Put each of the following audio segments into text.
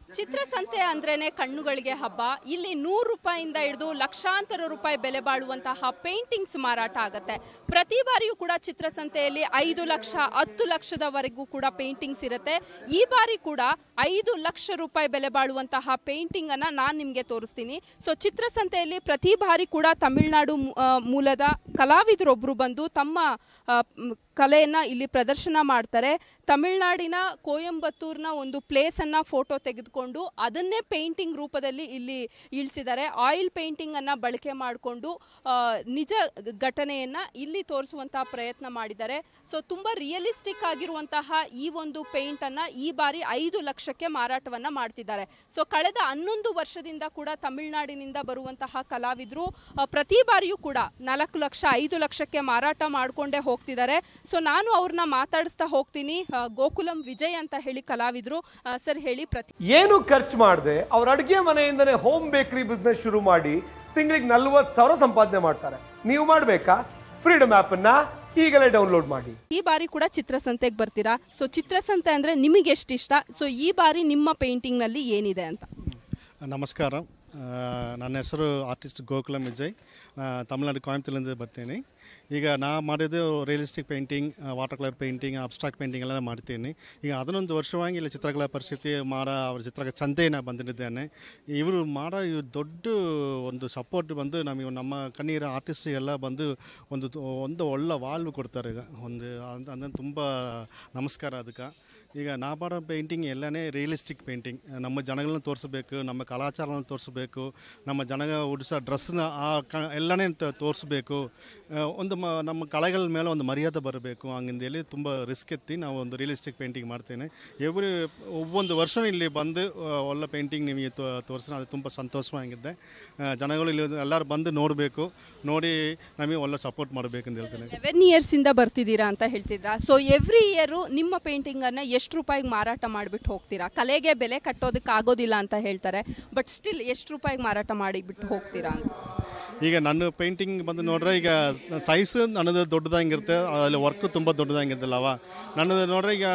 ಚಿತ್ರಸಂತೆ ಅಂದ್ರೇನೆ ಕಣ್ಣುಗಳಿಗೆ ಹಬ್ಬ ಇಲ್ಲಿ ನೂರು ರೂಪಾಯಿಂದ ಹಿಡಿದು ಲಕ್ಷಾಂತರ ರೂಪಾಯಿ ಬೆಲೆ ಬಾಳುವಂತಹ ಪೇಂಟಿಂಗ್ಸ್ ಮಾರಾಟ ಆಗತ್ತೆ ಪ್ರತಿ ಬಾರಿಯೂ ಕೂಡ ಚಿತ್ರಸಂತೆಯಲ್ಲಿ ಐದು ಲಕ್ಷ ಹತ್ತು ಲಕ್ಷದವರೆಗೂ ಕೂಡ ಪೇಂಟಿಂಗ್ಸ್ ಇರುತ್ತೆ ಈ ಬಾರಿ ಕೂಡ ಐದು ಲಕ್ಷ ರೂಪಾಯಿ ಬೆಲೆ ಬಾಳುವಂತಹ ಪೇಂಟಿಂಗ್ ಅನ್ನ ನಾನು ನಿಮಗೆ ತೋರಿಸ್ತೀನಿ ಸೊ ಚಿತ್ರಸಂತೆಯಲ್ಲಿ ಪ್ರತಿ ಬಾರಿ ಕೂಡ ತಮಿಳುನಾಡು ಮೂ- ಆ, ಮೂಲದ ಕಲಾವಿದರೊಬ್ಬರು ಬಂದು ತಮ್ಮ ಆ, ಮ್, ಕಲೆಯನ್ನ ಇಲ್ಲಿ ಪ್ರದರ್ಶನ ಮಾಡ್ತಾರೆ ತಮಿಳ್ನಾಡಿನ ಕೋಯಂಬತ್ತೂರ್ನ ಒಂದು ಪ್ಲೇಸ್ ಅನ್ನ ಫೋಟೋ ತೆಗೆದುಕೊಂಡು ಅದನ್ನೇ ಪೇಂಟಿಂಗ್ ರೂಪದಲ್ಲಿ ಇಲ್ಲಿ ಇಳಿಸಿದ್ದಾರೆ ಆಯಿಲ್ ಪೇಂಟಿಂಗ್ ಅನ್ನ ಬಳಕೆ ಮಾಡಿಕೊಂಡು ನಿಜ ಘಟನೆಯನ್ನ ಇಲ್ಲಿ ತೋರಿಸುವಂತಹ ಪ್ರಯತ್ನ ಮಾಡಿದ್ದಾರೆ ಸೊ ತುಂಬಾ ರಿಯಲಿಸ್ಟಿಕ್ ಆಗಿರುವಂತಹ ಈ ಒಂದು ಪೇಂಟ್ ಅನ್ನ ಈ ಬಾರಿ ಐದು ಲಕ್ಷಕ್ಕೆ ಮಾರಾಟವನ್ನ ಮಾಡ್ತಿದ್ದಾರೆ ಸೊ ಕಳೆದ ಹನ್ನೊಂದು ವರ್ಷದಿಂದ ಕೂಡ ತಮಿಳುನಾಡಿನಿಂದ ಬರುವಂತಹ ಕಲಾವಿದರು ಆ, ಪ್ರತಿ ಬಾರಿಯೂ ಕೂಡ ನಾಲ್ಕು ಲಕ್ಷ ಐದು ಲಕ್ಷಕ್ಕೆ ಮಾರಾಟ ಮಾಡ್ಕೊಂಡೇ ಹೋಗ್ತಿದ್ದಾರೆ ಸೊ ನಾನು ಅವ್ರನ್ನ ಮಾತಾಡಿಸ್ತಾ ಹೋಗ್ತೀನಿ ಆ, ಗೋಕುಲಂ ವಿಜಯ್ ಅಂತ ಹೇಳಿ ಕಲಾವಿದರು ಸರ್ ಹೇಳಿ ಪ್ರತಿ ಏನು ಖರ್ಚು ಮಾಡದೆ ಅವ್ರ ಅಡುಗೆ ಮನೆಯಿಂದನೇ ಹೋಮ್ ಬೇಕರಿ ಬಿಸ್ನೆಸ್ ಶುರು ಮಾಡಿ ತಿಂಗಳಿಗೆ ನಲ್ವತ್ತು ಸಾವಿರ ಸಂಪಾದನೆ ಮಾಡ್ತಾರೆ ನೀವು ಮಾಡಬೇಕಾ ಫ್ರೀಡಮ್ ಆ್ಯಪನ್ನು ಈಗಲೇ ಡೌನ್ಲೋಡ್ ಮಾಡಿ ಈ ಬಾರಿ ಕೂಡ ಚಿತ್ರಸಂತೆಗೆ ಬರ್ತೀರಾ ಸೊ ಚಿತ್ರಸಂತೆ ಅಂದ್ರೆ ನಿಮಗೆ ಎಷ್ಟು ಇಷ್ಟ ಸೊ ಈ ಬಾರಿ ನಿಮ್ಮ ಪೇಂಟಿಂಗ್ ನಲ್ಲಿ ಏನಿದೆ ಅಂತ ನಮಸ್ಕಾರ ಆ, ನನ್ನ ಹೆಸರು ಆರ್ಟಿಸ್ಟ್ ಗೋಕುಲಂ ವಿಜಯ್ ಆ, ತಮಿಳ್ನಾಡು ಕೊಯಂಬತ್ತೂರಿಂದ ಬರ್ತೀನಿ ಈಗ ನಾ ಮಾಡಿದ್ದು realistic painting water colour painting abstract painting ಎಲ್ಲ ಮಾಡ್ತೀನಿ ಈಗ ಅದನ್ನೊಂದು ವರ್ಷವಾಗಿ ಇಲ್ಲಿ ಚಿತ್ರಕಲಾ ಪರಿಸ್ಥಿತಿ ಮಾಡೋ ಅವ್ರ ಚಿತ್ರ ಚಂತೆನ ಬಂದಿದ್ದೇನೆ ಇವರು ಮಾಡೋ ಇವ್ ದೊಡ್ಡ ಒಂದು ಸಪೋರ್ಟ್ ಬಂದು ನಮಗೆ ನಮ್ಮ ಕಣ್ಣೀರ ಆರ್ಟಿಸ್ಟ್ ಎಲ್ಲ ಬಂದು ಒಂದು ಒಂದು ಒಳ್ಳೆ ವಾಲ್ವ್ ಕೊಡ್ತಾರೆ ಈಗ ಒಂದು ಅಂತ ಅಂದ್ರೆ ತುಂಬ ನಮಸ್ಕಾರ ಅದಕ್ಕೆ ಈಗ ನಾ ಮಾಡೋ ಪೇಂಟಿಂಗ್ ಎಲ್ಲನೇ ರಿಯಲಿಸ್ಟಿಕ್ ಪೇಂಟಿಂಗ್ ನಮ್ಮ ಜನಗಳನ್ನ ತೋರಿಸ್ಬೇಕು ನಮ್ಮ ಕಲಾಚಾರನ ತೋರಿಸ್ಬೇಕು ನಮ್ಮ ಜನ ಉಡಿಸೋ ಡ್ರೆಸ್ನ ಆ ಕ ಎಲ್ಲನೇ ತ- ತೋರಿಸ್ಬೇಕು ಆ, ಒಂದು ಮ ನಮ್ಮ ಕಳೆಗಳ ಮೇಲೆ ಒಂದು ಮರ್ಯಾದೆ ಬರಬೇಕು ಹಂಗಿಂದೇಳಿ ತುಂಬ ರಿಸ್ಕ್ ಎತ್ತಿ ನಾವು ಒಂದು ರಿಯಲಿಸ್ಟಿಕ್ ಪೇಂಟಿಂಗ್ ಮಾಡ್ತೇನೆ ಎವ್ರಿ ಒவ்வೊಂದು ವರ್ಷ ಇಲ್ಲಿ ಬಂದು ಆ, ಒಳ್ಳೆ ಪೇಂಟಿಂಗ್ ನಿಮಗೆ ತೋರಿಸಿದ್ರೆ ಅದು ತುಂಬ ಸಂತೋಷವಾಗಿದ್ದೆ ಆ, ಜನಗಳು ಇಲ್ಲಿ ಎಲ್ಲರೂ ಬಂದು ನೋಡಬೇಕು ನೋಡಿ ನಮಗೆ ಒಳ್ಳೆ ಸಪೋರ್ಟ್ ಮಾಡಬೇಕು ಅಂತ ಹೇಳ್ತೇನೆ ಲೆವೆನ್ ಇಯರ್ಸ್ ಇಂದ ಬರ್ತಿದ್ದೀರಾ ಅಂತ ಹೇಳ್ತಿದ್ರಾ ಸೊ ಎವ್ರಿ ಇಯರ್ ನಿಮ್ಮ ಪೇಂಟಿಂಗ್ ಅನ್ನ ಎಷ್ಟು ರೂಪಾಯಿಗೆ ಮಾರಾಟ ಮಾಡಿಬಿಟ್ಟು ಹೋಗ್ತೀರಾ ಕಲೆಗೆ ಬೆಲೆ ಕಟ್ಟೋದಕ್ಕೆ ಆಗೋದಿಲ್ಲ ಅಂತ ಹೇಳ್ತಾರೆ ಬಟ್ ಸ್ಟಿಲ್ ಎಷ್ಟು ರೂಪಾಯಿಗೆ ಮಾರಾಟ ಮಾಡಿಬಿಟ್ಟು ಹೋಗ್ತೀರಾ ಅಂತ ಈಗ ನನ್ನ ಪೇಂಟಿಂಗ್ ಬಂದು ನೋಡ್ರೆ ಈಗ ಸೈಜ್ ನನ್ನದು ದೊಡ್ಡದಾಗಿರುತ್ತೆ ಅಲ್ಲಿ ವರ್ಕ್ ತುಂಬ ದೊಡ್ಡದಾಗಿರ್ತಲ್ಲವ ನನ್ನದು ನೋಡ್ರೆ ಈಗ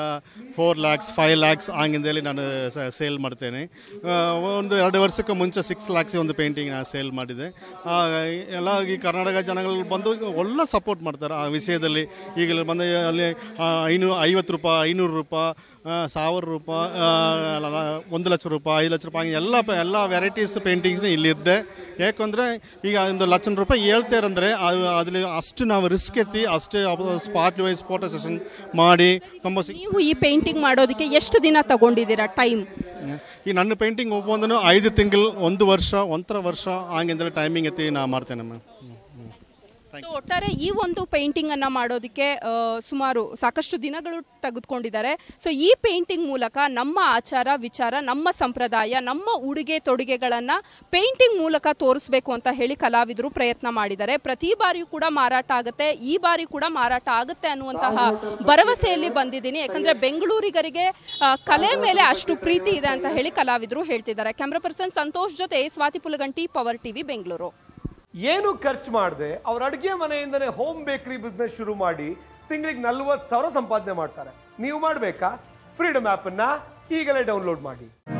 ಫೋರ್ ಲ್ಯಾಕ್ಸ್ ಫೈವ್ ಲ್ಯಾಕ್ಸ್ ಹಂಗಿಂದೇಳಿ ನಾನು ಸೇಲ್ ಮಾಡ್ತೇನೆ ಆ, ಒಂದು ಎರಡು ವರ್ಷಕ್ಕೆ ಮುಂಚೆ ಸಿಕ್ಸ್ ಲ್ಯಾಕ್ಸ್ ಒಂದು ಪೇಂಟಿಂಗ್ ನಾನು ಸೇಲ್ ಮಾಡಿದೆ ಆ, ಎಲ್ಲ ಈ ಕರ್ನಾಟಕ ಜನಗಳು ಬಂದು ಒಳ್ಳೆ ಸಪೋರ್ಟ್ ಮಾಡ್ತಾರೆ ಆ ವಿಷಯದಲ್ಲಿ ಈಗ ಇಲ್ಲಿ ಬಂದು ಅಲ್ಲಿ ಐನೂರು ಐವತ್ತು ರೂಪಾಯಿ ಐನೂರು ರೂಪಾಯಿ ಆ, ಸಾವಿರ ರೂಪಾಯಿ ಆ, ಅಲ್ಲ, ಒಂದು ಲಕ್ಷ ರೂಪಾಯಿ ಐದು ಲಕ್ಷ ರೂಪಾಯಿ ಎಲ್ಲ ಪ- ಎಲ್ಲ ವೆರೈಟೀಸ್ ಪೇಂಟಿಂಗ್ಸ್ನ ಇಲ್ಲಿದ್ದೆ ಯಾಕಂದರೆ ಈಗ ಒಂದು ಲಕ್ಷ ರೂಪಾಯಿ ಹೇಳ್ತಾರಂದರೆ ಅದ್ರಲ್ಲಿ ಅಷ್ಟು ನಾವು ರಿಸ್ಕ್ ಎತ್ತಿ ಅಷ್ಟೇ ಸ್ಪಾಟ್ ವೈಸ್ ಫೋಟೋ ಸೆಷನ್ ಮಾಡಿ ಕಂಬೋಸಿ ನೀವು ಈ ಪೇಂಟಿಂಗ್ ಮಾಡೋದಕ್ಕೆ ಎಷ್ಟು ದಿನ ತಗೊಂಡಿದ್ದೀರಾ ಟೈಮ್ ಈ ನನ್ನ ಪೇಂಟಿಂಗ್ ಒಬ್ಬೊಂದನ್ನು ಐದು ತಿಂಗಳು ಒಂದು ವರ್ಷ ಒಂಥರ ವರ್ಷ ಹಂಗಿಂದಲೇ ಟೈಮಿಂಗ್ ಎತ್ತಿ ನಾ ಮಾಡ್ತೇನೆ ಮ್ಯಾಮ್ ಸೊ ಒಟ್ಟಾರೆ ಈ ಒಂದು ಪೇಂಟಿಂಗ್ ಅನ್ನ ಮಾಡೋದಕ್ಕೆ ಆ, ಸುಮಾರು ಸಾಕಷ್ಟು ದಿನಗಳು ತೆಗೆದುಕೊಂಡಿದ್ದಾರೆ ಸೊ ಈ ಪೇಂಟಿಂಗ್ ಮೂಲಕ ನಮ್ಮ ಆಚಾರ ವಿಚಾರ ನಮ್ಮ ಸಂಪ್ರದಾಯ ನಮ್ಮ ಉಡುಗೆ ತೊಡುಗೆಗಳನ್ನ ಪೇಂಟಿಂಗ್ ಮೂಲಕ ತೋರಿಸ್ಬೇಕು ಅಂತ ಹೇಳಿ ಕಲಾವಿದರು ಪ್ರಯತ್ನ ಮಾಡಿದ್ದಾರೆ ಪ್ರತಿ ಬಾರಿಯೂ ಕೂಡ ಮಾರಾಟ ಆಗುತ್ತೆ ಈ ಬಾರಿ ಕೂಡ ಮಾರಾಟ ಆಗುತ್ತೆ ಅನ್ನುವಂತಹ ಭರವಸೆಯಲ್ಲಿ ಬಂದಿದ್ದೀನಿ ಯಾಕಂದ್ರೆ ಬೆಂಗಳೂರಿಗರಿಗೆ ಆ, ಕಲೆ ಮೇಲೆ ಅಷ್ಟು ಪ್ರೀತಿ ಇದೆ ಅಂತ ಹೇಳಿ ಕಲಾವಿದರು ಹೇಳ್ತಿದ್ದಾರೆ ಕ್ಯಾಮ್ರಾ ಪರ್ಸನ್ ಸಂತೋಷ್ ಜೊತೆ ಸ್ವಾತಿ ಪುಲಗಂಟಿ ಪವರ್ ಟಿವಿ ಬೆಂಗಳೂರು ಏನು ಖರ್ಚು ಮಾಡದೆ ಅವ್ರ ಅಡುಗೆ ಮನೆಯಿಂದನೇ ಹೋಮ್ ಬೇಕರಿ ಬಿಸ್ನೆಸ್ ಶುರು ಮಾಡಿ ತಿಂಗಳಿಗೆ ನಲ್ವತ್ತು ಸಾವಿರ ಸಂಪಾದನೆ ಮಾಡ್ತಾರೆ ನೀವು ಮಾಡಬೇಕಾ ಫ್ರೀಡಮ್ ಆ್ಯಪನ್ನು ಈಗಲೇ ಡೌನ್ಲೋಡ್ ಮಾಡಿ